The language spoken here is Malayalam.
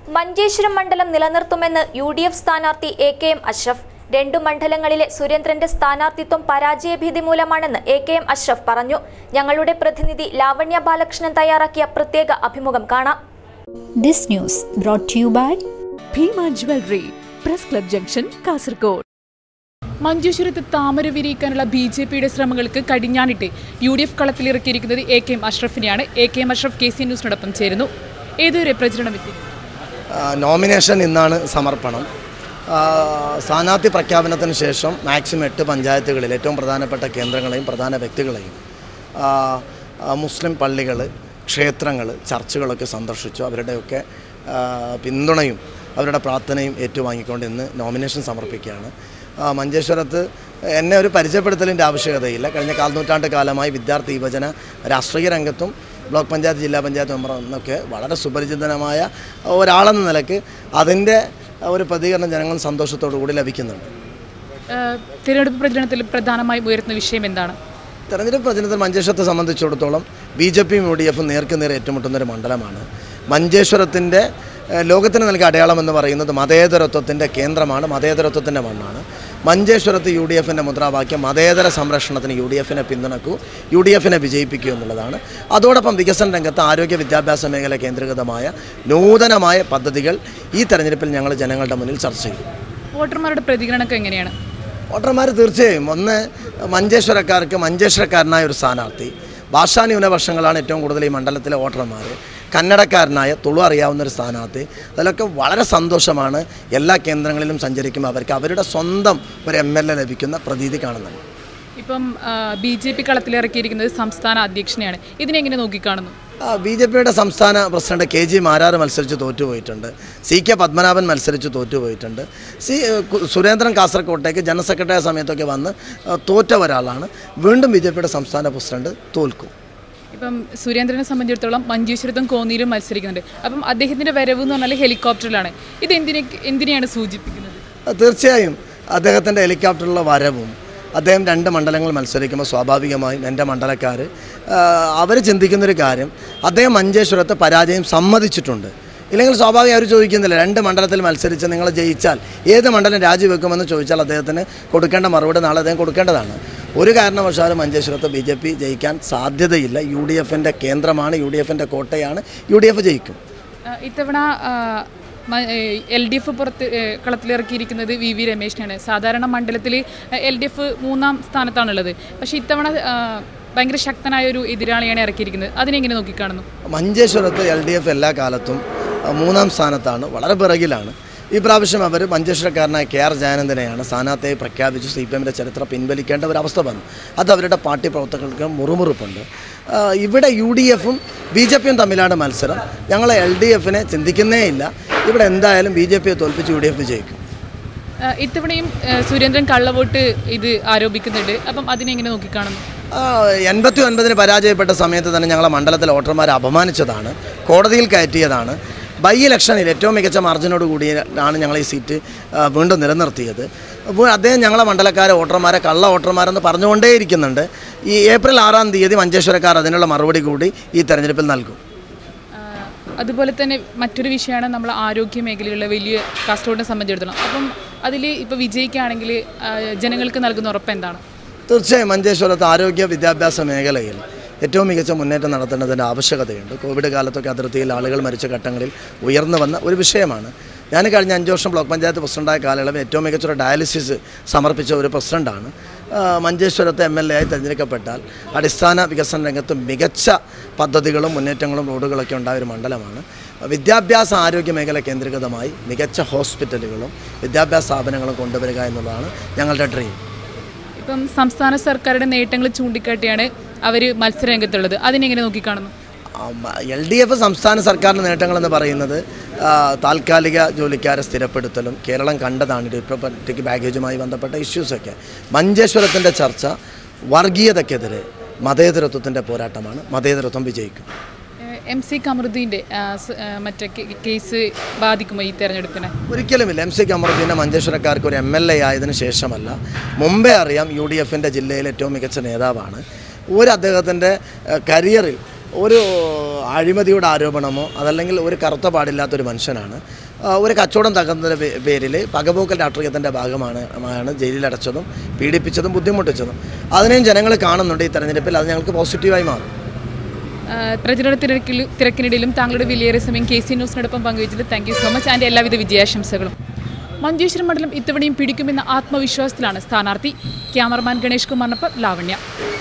മഞ്ചേശ്വരം മണ്ഡലം നിലനിർത്തുമെന്ന് യു ഡി എഫ് സ്ഥാനാർത്ഥി എ കെ എം അഷ്റഫ് രണ്ടു മണ്ഡലങ്ങളിലെ സുരേന്ദ്രന്റെ സ്ഥാനാർത്ഥിത്വം പരാജയഭീതി മൂലമാണെന്ന് എ കെ എം അഷ്റഫ് പറഞ്ഞു ഞങ്ങളുടെ പ്രതിനിധി ലാവണ്യ ബാലകൃഷ്ണൻ തയ്യാറാക്കിയ പ്രത്യേക അഭിമുഖം കാണാം This news brought to you by Bhima jewellery press club junction Kasaragod മഞ്ചേശ്വരത്ത് താമര വിരിയിക്കാനുള്ള ബി ജെ പിയുടെ ശ്രമങ്ങൾക്ക് കടിഞ്ഞാണിട്ട് യു ഡി എഫ് കളത്തിലിറക്കിയിരിക്കുന്നത് എ കെ എം അഷ്റഫിനെയാണ് A K M Ashraf K C ന്യൂസിനോടൊപ്പം ചേരുന്നു ഏതൊരു പ്രചരണം എത്തി ആ, നോമിനേഷൻ ഇന്നാണ് സമർപ്പണം ആ, സ്ഥാനാർത്ഥി പ്രഖ്യാപനത്തിന് ശേഷം മാക്സിമം എട്ട് പഞ്ചായത്തുകളിൽ ഏറ്റവും പ്രധാനപ്പെട്ട കേന്ദ്രങ്ങളെയും പ്രധാന വ്യക്തികളെയും ആ, ആ, മുസ്ലിം പള്ളികൾ ക്ഷേത്രങ്ങൾ ചർച്ചുകളൊക്കെ സന്ദർശിച്ചു അവരുടെയൊക്കെ ആ, പിന്തുണയും അവരുടെ പ്രാർത്ഥനയും ഏറ്റുവാങ്ങിക്കൊണ്ട് ഇന്ന് നോമിനേഷൻ സമർപ്പിക്കുകയാണ് ആ, മഞ്ചേശ്വരത്ത് എന്നെ ഒരു പരിചയപ്പെടുത്തലിൻ്റെ ആവശ്യകതയില്ല കഴിഞ്ഞ കാൽനൂറ്റാണ്ട് കാലമായി വിദ്യാർത്ഥി യുവജന രാഷ്ട്രീയ രംഗത്തും ബ്ലോക്ക് പഞ്ചായത്ത് ജില്ലാ പഞ്ചായത്ത് മെമ്പർ എന്നൊക്കെ വളരെ സുപരിചിതനമായ ഒരാളെന്ന നിലക്ക് അതിൻ്റെ ഒരു പ്രതികരണം ജനങ്ങൾ സന്തോഷത്തോടു കൂടി ലഭിക്കുന്നുണ്ട് ഏഹ്, തിരഞ്ഞെടുപ്പ് പ്രചരണത്തിൽ പ്രധാനമായും ഉയർത്തുന്ന വിഷയം എന്താണ് തെരഞ്ഞെടുപ്പ് പ്രചരണത്തിൽ മഞ്ചേശ്വരത്തെ സംബന്ധിച്ചിടത്തോളം ബി ജെ പിയും യു ഡി എഫും നേർക്ക് നേരെ ഏറ്റുമുട്ടുന്ന ഒരു മണ്ഡലമാണ് മഞ്ചേശ്വരത്തിൻ്റെ ഏഹ്, ലോകത്തിന് നൽകിയ അടയാളം എന്ന് പറയുന്നത് മതേതരത്വത്തിൻ്റെ കേന്ദ്രമാണ് മതേതരത്വത്തിൻ്റെ മണ്ണാണ് മഞ്ചേശ്വരത്ത് യു ഡി എഫിൻ്റെ മുദ്രാവാക്യം മതേതര സംരക്ഷണത്തിന് യു ഡി എഫിനെ പിന്തുണക്കൂ യു ഡി എഫിനെ വിജയിപ്പിക്കൂ എന്നുള്ളതാണ് അതോടൊപ്പം വികസന രംഗത്ത് ആരോഗ്യ വിദ്യാഭ്യാസ മേഖല കേന്ദ്രീകൃതമായ നൂതനമായ പദ്ധതികൾ ഈ തെരഞ്ഞെടുപ്പിൽ ഞങ്ങൾ ജനങ്ങളുടെ മുന്നിൽ ചർച്ച ചെയ്യും വോട്ടർമാരുടെ പ്രതികരണമൊക്കെ എങ്ങനെയാണ് വോട്ടർമാർ തീർച്ചയായും ഒന്ന് മഞ്ചേശ്വരക്കാർക്ക് മഞ്ചേശ്വരക്കാരനായ ഒരു സ്ഥാനാർത്ഥി ഭാഷാ ന്യൂനപക്ഷങ്ങളാണ് ഏറ്റവും കൂടുതൽ ഈ മണ്ഡലത്തിലെ വോട്ടർമാർ കന്നഡക്കാരനായ തുളു അറിയാവുന്ന ഒരു സ്ഥാനാർത്ഥി അതിലൊക്കെ വളരെ സന്തോഷമാണ് എല്ലാ കേന്ദ്രങ്ങളിലും സഞ്ചരിക്കുമ്പോൾ അവർക്ക് അവരുടെ സ്വന്തം ഒരു എം എൽ എ ലഭിക്കുന്ന പ്രതീതി കാണുന്നുണ്ട് ഇപ്പം ബി ജെ പി കളത്തിലിറക്കിയിരിക്കുന്നത് സംസ്ഥാന അധ്യക്ഷനെയാണ് ഇതിനെങ്ങനെ നോക്കിക്കാണുന്നു ബി ജെ പിയുടെ സംസ്ഥാന പ്രസിഡന്റ് കെ ജി മാരാർ മത്സരിച്ച് തോറ്റുപോയിട്ടുണ്ട് സി കെ പത്മനാഭൻ മത്സരിച്ച് തോറ്റുപോയിട്ടുണ്ട് സി കു- സുരേന്ദ്രൻ കാസർകോട്ടേക്ക് ജനറൽ സെക്രട്ടറി ആയ സമയത്തൊക്കെ വന്ന് ആ, തോറ്റ ഒരാളാണ് വീണ്ടും ബി ജെ പിയുടെ സംസ്ഥാന പ്രസിഡന്റ് തോൽക്കും ഇപ്പം സുരേന്ദ്രനെ സംബന്ധിച്ചിടത്തോളം മഞ്ചേശ്വരത്തും കോന്നിയിലും മത്സരിക്കുന്നുണ്ട് അപ്പം അദ്ദേഹത്തിന്റെ വരവ് എന്ന് പറഞ്ഞാൽ ഹെലികോപ്റ്ററിലാണ് ഇത് എന്തിനെ എന്തിനെയാണ് സൂചിപ്പിക്കുന്നത് ആ, തീർച്ചയായും അദ്ദേഹത്തിൻ്റെ ഹെലികോപ്റ്ററിലുള്ള വരവും അദ്ദേഹം രണ്ട് മണ്ഡലങ്ങൾ മത്സരിക്കുമ്പോൾ സ്വാഭാവികമായും എൻ്റെ മണ്ഡലക്കാർ അവർ ചിന്തിക്കുന്നൊരു കാര്യം അദ്ദേഹം മഞ്ചേശ്വരത്തെ പരാജയം സമ്മതിച്ചിട്ടുണ്ട് ഇല്ലെങ്കിൽ സ്വാഭാവികം അവർ ചോദിക്കുന്നില്ല രണ്ട് മണ്ഡലത്തിൽ മത്സരിച്ച് നിങ്ങൾ ജയിച്ചാൽ ഏത് മണ്ഡലം രാജിവെക്കുമെന്ന് ചോദിച്ചാൽ അദ്ദേഹത്തിന് കൊടുക്കേണ്ട മറുപടി നാളെ അദ്ദേഹം കൊടുക്കേണ്ടതാണ് ഒരു കാരണവശാലും മഞ്ചേശ്വരത്ത് ബി ജെ പി ജയിക്കാൻ സാധ്യതയില്ല യു ഡി എഫിൻ്റെ കേന്ദ്രമാണ് യു ഡി എഫിൻ്റെ കോട്ടയാണ് യു ഡി എഫ് ജയിക്കും ആ, ഇത്തവണ എൽ ഡി എഫ് പുറത്ത് ഏ, കളത്തിലിറക്കിയിരിക്കുന്നത് വി വി രമേശിനാണ് സാധാരണ മണ്ഡലത്തിൽ എൽ ഡി എഫ് മൂന്നാം സ്ഥാനത്താണുള്ളത് പക്ഷേ ഇത്തവണ ആ, ഭയങ്കര ശക്തനായ ഒരു എതിരാളിയാണ് ഇറക്കിയിരിക്കുന്നത് അതിനെങ്ങനെ നോക്കിക്കാണുന്നു മഞ്ചേശ്വരത്ത് എൽ ഡി എഫ് എല്ലാ കാലത്തും അഹ്, മൂന്നാം സ്ഥാനത്താണ് വളരെ പിറകിലാണ് ഈ പ്രാവശ്യം അവർ മഞ്ചേശ്വരക്കാരനായ കെ ആർ ജയാനന്ദനെയാണ് സ്ഥാനാർത്ഥിയായി പ്രഖ്യാപിച്ച് സി പി എമ്മിൻ്റെ ചരിത്രം പിൻവലിക്കേണ്ട ഒരു അവസ്ഥ വന്നു അത് അവരുടെ പാർട്ടി പ്രവർത്തകർക്ക് മുറുമുറുപ്പുണ്ട് ആഹ്, ഇവിടെ യു ഡി എഫും ബി ജെ പിയും തമ്മിലാണ് മത്സരം ഞങ്ങൾ എൽ ഡി എഫിനെ ചിന്തിക്കുന്നേ ഇല്ല ഇവിടെ എന്തായാലും ബി ജെ പിയെ തോൽപ്പിച്ച് യു ഡി എഫ് ജയിക്കും ആ, ഇത്തവണയും ഏ, സുരേന്ദ്രൻ കള്ളവോട്ട് ഇത് ആരോപിക്കുന്നുണ്ട് അപ്പം അതിനെങ്ങനെ നോക്കിക്കാണുന്നു എൺപത്തി ഒൻപതിന് പരാജയപ്പെട്ട സമയത്ത് തന്നെ ഞങ്ങളെ മണ്ഡലത്തിലെ വോട്ടർമാരെ അപമാനിച്ചതാണ് കോടതിയിൽ കയറ്റിയതാണ് ബൈ ഇലക്ഷനിൽ ഏറ്റവും മികച്ച മാർജിനോട് കൂടിയാണ് ഞങ്ങൾ ഈ സീറ്റ് ആ, വീണ്ടും നിലനിർത്തിയത് അപ്പോൾ അദ്ദേഹം ഞങ്ങളെ മണ്ഡലക്കാരെ വോട്ടർമാരെ കള്ള വോട്ടർമാരെന്ന് പറഞ്ഞുകൊണ്ടേയിരിക്കുന്നുണ്ട് ഈ ഏപ്രിൽ ആറാം തീയതി മഞ്ചേശ്വരക്കാർ അതിനുള്ള മറുപടി കൂടി ഈ തെരഞ്ഞെടുപ്പിൽ നൽകും ആ, അതുപോലെ തന്നെ മറ്റൊരു വിഷയമാണ് നമ്മൾ ആരോഗ്യ മേഖലയിലുള്ള വലിയ കാസർഗോഡിനെ സംബന്ധിച്ചിടത്തോളം അപ്പം അതിൽ ഇപ്പോൾ വിജയിക്കുകയാണെങ്കിൽ ആ, ജനങ്ങൾക്ക് നൽകുന്ന ഉറപ്പ് എന്താണ് തീർച്ചയായും മഞ്ചേശ്വരത്ത് ആരോഗ്യ വിദ്യാഭ്യാസ മേഖലയിൽ ഏറ്റവും മികച്ച മുന്നേറ്റം നടത്തേണ്ടതിൻ്റെ ആവശ്യകതയുണ്ട് കോവിഡ് കാലത്തൊക്കെ അതിർത്തിയിൽ ആളുകൾ മരിച്ച ഘട്ടങ്ങളിൽ ഉയർന്നു വന്ന ഒരു വിഷയമാണ് ഞാൻ കഴിഞ്ഞ അഞ്ച് വർഷം ബ്ലോക്ക് പഞ്ചായത്ത് പ്രസിഡൻ്റായ കാലയളവിൽ ഏറ്റവും മികച്ചൊരു ഡയാലിസിസ് സമർപ്പിച്ച ഒരു പ്രസിഡൻ്റാണ് ആ, മഞ്ചേശ്വരത്തെ എം എൽ എ ആയി തിരഞ്ഞെടുക്കപ്പെട്ടാൽ അടിസ്ഥാന വികസന രംഗത്ത് മികച്ച പദ്ധതികളും മുന്നേറ്റങ്ങളും റോഡുകളൊക്കെ ഉണ്ടായ ഒരു മണ്ഡലമാണ് വിദ്യാഭ്യാസ ആരോഗ്യ മേഖല കേന്ദ്രീകൃതമായി മികച്ച ഹോസ്പിറ്റലുകളും വിദ്യാഭ്യാസ സ്ഥാപനങ്ങളും കൊണ്ടുവരിക എന്നുള്ളതാണ് ഞങ്ങളുടെ ഡ്രീം ഇപ്പം സംസ്ഥാന സർക്കാരുടെ നേട്ടങ്ങൾ ചൂണ്ടിക്കാട്ടിയാണ് അവർ മത്സരരംഗത്തുള്ളത് അതിനെങ്ങനെ നോക്കിക്കാണുന്നു എൽ ഡി എഫ് സംസ്ഥാന സർക്കാരിൻ്റെ നേട്ടങ്ങളെന്ന് പറയുന്നത് ആ, താൽക്കാലിക ജോലിക്കാരെ സ്ഥിരപ്പെടുത്തലും കേരളം കണ്ടതാണ് ഡിപ്ലോമാറ്റിക് ബാഗേജുമായി ബന്ധപ്പെട്ട ഇഷ്യൂസൊക്കെ മഞ്ചേശ്വരത്തിൻ്റെ ചർച്ച വർഗീയതയ്ക്കെതിരെ മതേതരത്വത്തിൻ്റെ പോരാട്ടമാണ് മതേതരത്വം വിജയിക്കും എം സി കമറുദ്ദീൻ്റെ മറ്റേ കേ- കേസ് ബാധിക്കുമോ ഈ തെരഞ്ഞെടുപ്പിനെ ഒരിക്കലുമില്ല എം സി കമറുദ്ദീനെ മഞ്ചേശ്വരക്കാർക്ക് ഒരു എം എൽ എ ആയതിനു ശേഷമല്ല മുമ്പേ അറിയാം യു ഡി എഫിൻ്റെ ജില്ലയിലെ ഏറ്റവും മികച്ച നേതാവാണ് ഒരു അദ്ദേഹത്തിൻ്റെ കരിയറിൽ ഒരു അഴിമതിയുടെ ആരോപണമോ അതല്ലെങ്കിൽ ഒരു കറുത്ത പാടില്ലാത്തൊരു മനുഷ്യനാണ് ആ, ഒരു കച്ചവടം തകർന്നതിൻ്റെ പേരിൽ പകപോക്കൽ രാഷ്ട്രീയത്തിൻ്റെ ഭാഗമാണ് ആണ് ജയിലിലടച്ചതും പീഡിപ്പിച്ചതും ബുദ്ധിമുട്ടിച്ചതും അതിനെയും ജനങ്ങൾ കാണുന്നുണ്ട് ഈ തെരഞ്ഞെടുപ്പിൽ അത് ഞങ്ങൾക്ക് പോസിറ്റീവായി മാറും ആ, പ്രചരണ തിരക്കിൽ തിരക്കിനിടയിലും താങ്കളുടെ വിലയേറിയ സമയം കെ സി ന്യൂസിനോടൊപ്പം പങ്കുവച്ചത് thank you so much and എല്ലാവിധ വിജയാശംസകളും മഞ്ചേശ്വരം മണ്ഡലം ഇത്തവണയും പിടിക്കുമെന്ന ആത്മവിശ്വാസത്തിലാണ് സ്ഥാനാർത്ഥി ക്യാമറമാൻ ഗണേഷ് കുമാറിനൊപ്പം ലാവണ്യ